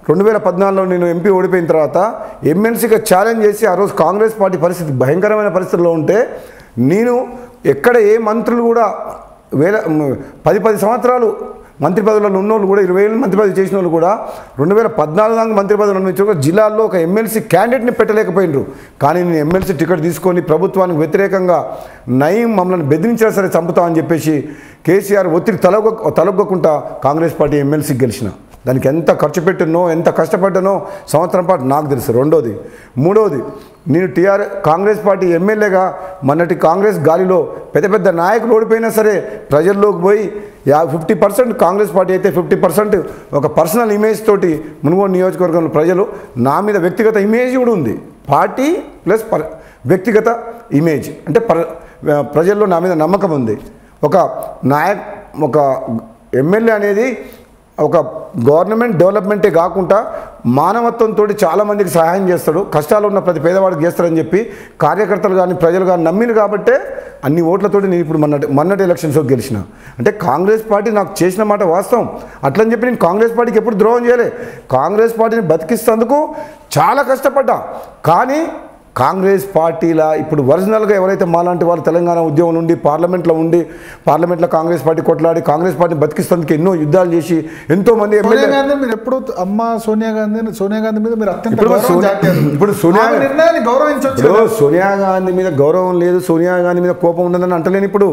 రెండు వేల పద్నాలుగులో నేను ఎంపీ ఓడిపోయిన తర్వాత ఎమ్మెల్సీగా ఛాలెంజ్ చేసి ఆ రోజు కాంగ్రెస్ పార్టీ పరిస్థితి భయంకరమైన పరిస్థితుల్లో ఉంటే నేను ఎక్కడ ఏ మంత్రులు కూడా వేల మ్, పది పది సంవత్సరాలు మంత్రి పదవులలో ఉన్నోళ్ళు కూడా ఇరవై ఏళ్ళు మంత్రి పదవి చేసిన వాళ్ళు కూడా రెండు వేల పద్నాలుగు దాకా మంత్రి పదవులు నుంచి కూడా జిల్లాల్లో ఒక ఎమ్మెల్సీ క్యాండిడేట్ని పెట్టలేకపోయినరు కానీ నేను ఎమ్మెల్సీ టికెట్ తీసుకొని ప్రభుత్వానికి వ్యతిరేకంగా నయం మమ్మల్ని బెదిరించినా సరే చంపుతామని చెప్పేసి కేసీఆర్ ఒత్తిడి తలగొ తలగొక్కుంటా కాంగ్రెస్ పార్టీ ఎమ్మెల్సీ గెలిచిన దానికి ఎంత ఖర్చు పెట్టినో ఎంత కష్టపడ్డానో సంవత్సరం పాటు నాకు తెలుసు రెండోది మూడోది నేను టీఆర్ కాంగ్రెస్ పార్టీ ఎమ్మెల్యేగా మొన్నటి కాంగ్రెస్ గాలిలో పెద్ద పెద్ద నాయకులు ఓడిపోయినా సరే ప్రజల్లోకి పోయి yeah fifty percent Congress party అయితే ఫిఫ్టీ పర్సెంట్ ఒక పర్సనల్ ఇమేజ్ తోటి మునుగోడు నియోజకవర్గంలో ప్రజలు నా మీద వ్యక్తిగత ఇమేజ్ కూడా ఉంది పార్టీ ప్లస్ పర్ వ్యక్తిగత ఇమేజ్ అంటే పర ప్రజల్లో నా మీద నమ్మకం ఉంది ఒక నాయక్ ఒక ఎమ్మెల్యే అనేది ఒక గవర్నమెంట్ డెవలప్మెంటే కాకుండా మానవత్వంతో చాలామందికి సహాయం చేస్తాడు కష్టాలు ఉన్న ప్రతి పేదవాడికి చేస్తాడని చెప్పి కార్యకర్తలు కానీ ప్రజలు కానీ నమ్మిన కాబట్టే అన్ని ఓట్లతోటి నేను ఇప్పుడు మొన్నటి మొన్నటి ఎలక్షన్స్లో గెలిచిన అంటే కాంగ్రెస్ పార్టీ నాకు చేసిన మాట వాస్తవం అట్లని చెప్పి నేను కాంగ్రెస్ పార్టీకి ఎప్పుడు ద్రోహం చేయలే కాంగ్రెస్ పార్టీని బతికిస్తేందుకు చాలా కష్టపడ్డా కానీ కాంగ్రెస్ పార్టీల ఇప్పుడు ఒరిజినల్గా ఎవరైతే మాలాంటి వాళ్ళు తెలంగాణ ఉద్యమం నుండి పార్లమెంట్లో ఉండి పార్లమెంట్లో కాంగ్రెస్ పార్టీ కొట్లాడి కాంగ్రెస్ పార్టీని బతికిస్తేందుకు ఎన్నో యుద్ధాలు చేసి ఎంతో మంది సోనియా ఎమ్మెల్యే గాంధీ మీరు ఎప్పుడు అమ్మ సోనియా గాంధీ సోనియా గాంధీ మీద మీరు అత్యంత ఇప్పుడు గౌరవం సోనియా- చాటారు. ఇప్పుడు సోనియా- ఆమె నిర్ణయాన్ని గౌరవించవచ్చు ఇప్పుడు సోనియా గాంధీ మీద గౌరవం లేదు సోనియా గాంధీ మీద కోపం ఉన్నదని అంటలేను ఇప్పుడు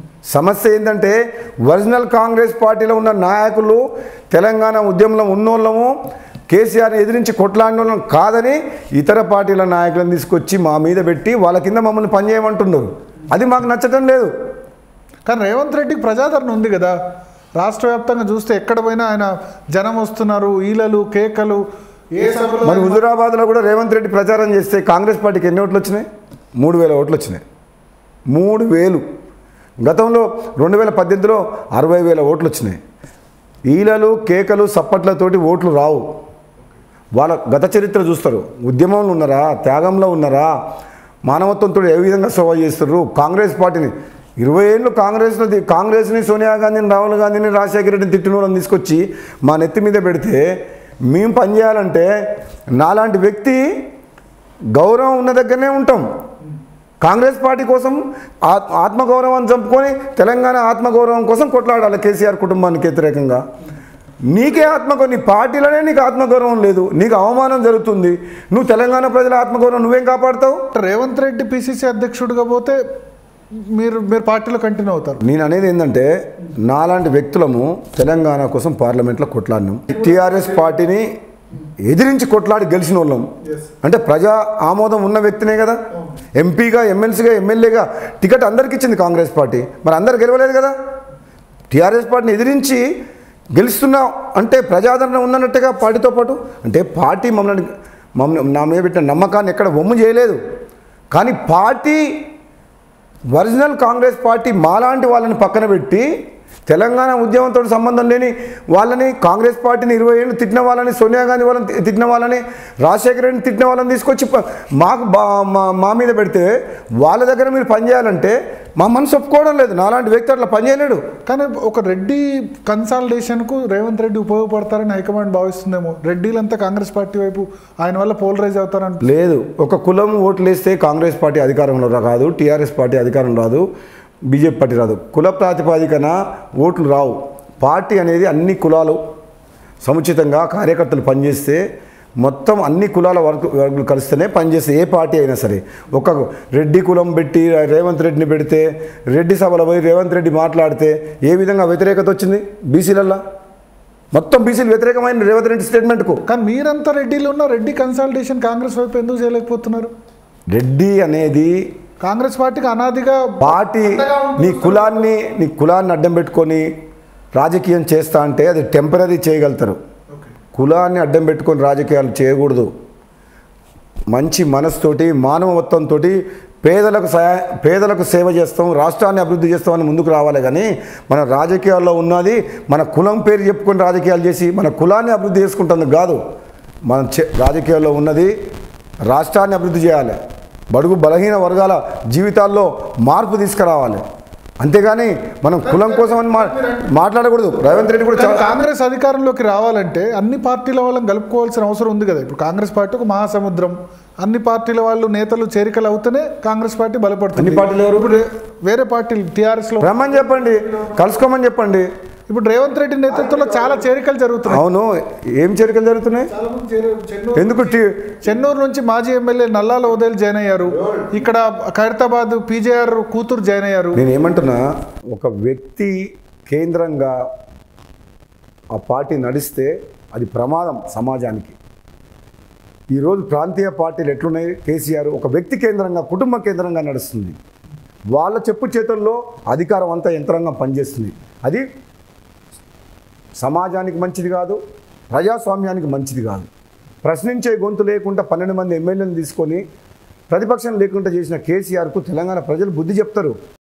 సమస్య ఏంటంటే ఒరిజినల్ కాంగ్రెస్ పార్టీలో ఉన్న నాయకులు తెలంగాణ ఉద్యమంలో ఉన్నోళ్ళము కేసీఆర్ని ఎదిరించి కొట్లాడిన వాళ్ళం కాదని ఇతర పార్టీల నాయకులను తీసుకొచ్చి మా మీద పెట్టి వాళ్ళ కింద మమ్మల్ని పనిచేయమంటున్నారు అది మాకు నచ్చటం లేదు కానీ రేవంత్ రెడ్డికి ప్రజాదరణ ఉంది కదా రాష్ట్ర వ్యాప్తంగా చూస్తే ఎక్కడ పోయినా ఆయన జనం వస్తున్నారు ఈలలు కేకలు ఏ సభలో మరి హుజురాబాద్లో కూడా రేవంత్ రెడ్డి ప్రచారం చేస్తే కాంగ్రెస్ పార్టీకి ఎన్ని ఓట్లు వచ్చినాయి మూడు వేల ఓట్లు వచ్చినాయి మూడు వేలు గతంలో రెండు వేల పద్దెనిమిదిలో అరవై వేల ఓట్లు వచ్చినాయి ఈలలు కేకలు సప్పట్లతోటి ఓట్లు రావు వాళ్ళ గత చరిత్ర చూస్తారు ఉద్యమంలో ఉన్నారా త్యాగంలో ఉన్నారా మానవత్వంతో ఏ విధంగా సేవ చేస్తారు కాంగ్రెస్ పార్టీని ఇరవై ఏళ్ళు కాంగ్రెస్లో ది- కాంగ్రెస్ని సోనియా గాంధీని రాహుల్ గాంధీని రాజశేఖర రెడ్డిని తిట్టిన వాళ్ళని తీసుకొచ్చి మా నెత్తి మీద పెడితే మేము పనిచేయాలంటే నాలాంటి వ్యక్తి గౌరవం ఉన్న దగ్గరనే ఉంటాం కాంగ్రెస్ పార్టీ కోసం ఆత్- ఆత్మగౌరవాన్ని చంపుకొని తెలంగాణ ఆత్మగౌరవం కోసం కొట్లాడాలి కేసీఆర్ కుటుంబానికి వ్యతిరేకంగా నీకే ఆత్మగౌరవం నీ పార్టీలోనే నీకు ఆత్మగౌరవం లేదు నీకు అవమానం జరుగుతుంది నువ్వు తెలంగాణ ప్రజల ఆత్మగౌరవం నువ్వేం కాపాడుతావు రేవంత్ రెడ్డి పిసిసి అధ్యక్షుడిగా పోతే మీరు మీరు పార్టీలో కంటిన్యూ అవుతారు నేను అనేది ఏంటంటే నాలాంటి వ్యక్తులము తెలంగాణ కోసం పార్లమెంట్లో కొట్లాడినాం టీఆర్ఎస్ పార్టీని ఎదిరించి కొట్లాడి గెలిచిన వాళ్ళం అంటే ప్రజా ఆమోదం ఉన్న వ్యక్తినే కదా ఎంపీగా ఎమ్మెల్సీగా ఎమ్మెల్యేగా టికెట్ అందరికి ఇచ్చింది కాంగ్రెస్ పార్టీ మరి అందరు గెలవలేదు కదా టీఆర్ఎస్ పార్టీని ఎదిరించి గెలుస్తున్నాం అంటే ప్రజాదరణ ఉందన్నట్టుగా పార్టీతో పాటు అంటే పార్టీ మమ్మల్ని మమ్మల్ని నా మీద పెట్టిన నమ్మకాన్ని ఎక్కడ వమ్ము చేయలేదు కానీ పార్టీ ఒరిజినల్ కాంగ్రెస్ పార్టీ మాలాంటి వాళ్ళని పక్కన పెట్టి తెలంగాణ ఉద్యమంతో సంబంధం లేని వాళ్ళని కాంగ్రెస్ పార్టీని ఇరవై ఏళ్ళు తిట్టిన వాళ్ళని సోనియా గాంధీ వాళ్ళని తి- తిట్టిన వాళ్ళని రాజశేఖర రెడ్డిని తిట్టిన వాళ్ళని తీసుకొచ్చి ప- మాకు బా- మా- మా మీద పెడితే వాళ్ళ దగ్గర మీరు పనిచేయాలంటే మా మనసు ఒప్పుకోవడం లేదు నాలాంటి వ్యక్తి అట్లా పనిచేయలేడు కానీ ఒక రెడ్డి కన్సాలిడేషన్కు రేవంత్ రెడ్డి ఉపయోగపడతారని హైకమాండ్ భావిస్తుందేమో రెడ్డిలంతా కాంగ్రెస్ పార్టీ వైపు ఆయన వల్ల పోలరైజ్ అవుతారని లేదు ఒక కులం ఓట్లు వేస్తే కాంగ్రెస్ పార్టీ అధికారంలో రాదు టీఆర్ఎస్ పార్టీ అధికారం రాదు బీజేపీ పార్టీ రాదు కుల ప్రాతిపాదికన ఓట్లు రావు పార్టీ అనేది అన్ని కులాలు సముచితంగా కార్యకర్తలు పనిచేస్తే మొత్తం అన్ని కులాల వర్గ వర్గులు కలిస్తేనే పనిచేస్తే ఏ పార్టీ అయినా సరే ఒక రెడ్డి కులం పెట్టి రేవంత్ రెడ్డిని పెడితే రెడ్డి సభలో పోయి రేవంత్ రెడ్డి మాట్లాడితే ఏ విధంగా వ్యతిరేకత వచ్చింది బీసీలల్లో మొత్తం బీసీలు వ్యతిరేకమైన రేవంత్ రెడ్డి స్టేట్మెంట్కు కానీ మీరంతా రెడ్డిలో ఉన్న రెడ్డి కన్సల్టేషన్ కాంగ్రెస్ వైపు ఎందుకు చేయలేకపోతున్నారు రెడ్డి అనేది కాంగ్రెస్ పార్టీకి అనాదిగా పార్టీ నీ కులాన్ని నీ కులాన్ని అడ్డం పెట్టుకొని రాజకీయం చేస్తా అంటే అది టెంపరీ చేయగలుగుతారు కులాన్ని అడ్డం పెట్టుకొని రాజకీయాలు చేయకూడదు మంచి మనసుతోటి మానవత్వంతో పేదలకు సహాయ పేదలకు సేవ చేస్తాం రాష్ట్రాన్ని అభివృద్ధి చేస్తామని ముందుకు రావాలి కానీ మన రాజకీయాల్లో ఉన్నది మన కులం పేరు చెప్పుకొని రాజకీయాలు చేసి మన కులాన్ని అభివృద్ధి చేసుకుంటుంది కాదు మన చే- రాజకీయాల్లో ఉన్నది రాష్ట్రాన్ని అభివృద్ధి చేయాలి బడుగు బలహీన వర్గాల జీవితాల్లో మార్పు తీసుకురావాలి అంతేగాని మనం కులం కోసం అని మా- మాట్లాడకూడదు రేవంత్ రెడ్డి కూడా కానీ చాలా కాంగ్రెస్ అధికారంలోకి రావాలంటే అన్ని పార్టీల వాళ్ళని కలుపుకోవాల్సిన అవసరం ఉంది కదా ఇప్పుడు కాంగ్రెస్ పార్టీ ఒక మహాసముద్రం అన్ని పార్టీల వాళ్ళు నేతలు చేరికలు అవుతూనే కాంగ్రెస్ పార్టీ బలపడుతుంది అన్ని పార్టీలు ఎవరు? ఇప్పుడు వేరే పార్టీలు టీఆర్ఎస్ లో రమ్మని చెప్పండి కలుసుకోమని చెప్పండి ఇప్పుడు రేవంత్ రెడ్డి నేతృత్వంలో చాలా చేరికలు జరుగుతున్నాయి అవును ఏం చేరికలు జరుగుతున్నాయి చాలా మంది చేరు- చెన్నూరు- ఎందుకు టీ చెన్నూరు నుంచి మాజీ ఎమ్మెల్యే నల్లాల ఉదయ్ జాయిన్ అయ్యారు ఇక్కడ ఖైరతాబాద్ పీజేఆర్ కూతురు జాయిన్ అయ్యారు నేను ఏమంటున్నా ఒక వ్యక్తి కేంద్రంగా ఆ పార్టీ నడిస్తే అది ప్రమాదం సమాజానికి ఈరోజు ప్రాంతీయ పార్టీలు ఎట్లున్నాయి కేసీఆర్ ఒక వ్యక్తి కేంద్రంగా కుటుంబ కేంద్రంగా నడుస్తుంది వాళ్ళ చెప్పు చేతుల్లో అధికారం అంతా యంత్రాంగం పనిచేస్తుంది అది సమాజానికి మంచిది కాదు ప్రజాస్వామ్యానికి మంచిది కాదు ప్రశ్నించే గొంతు లేకుండా పన్నెండు మంది ఎమ్మెల్యేలను తీసుకొని ప్రతిపక్షం లేకుండా చేసిన కేసీఆర్కు తెలంగాణ ప్రజలు బుద్ధి చెప్తారు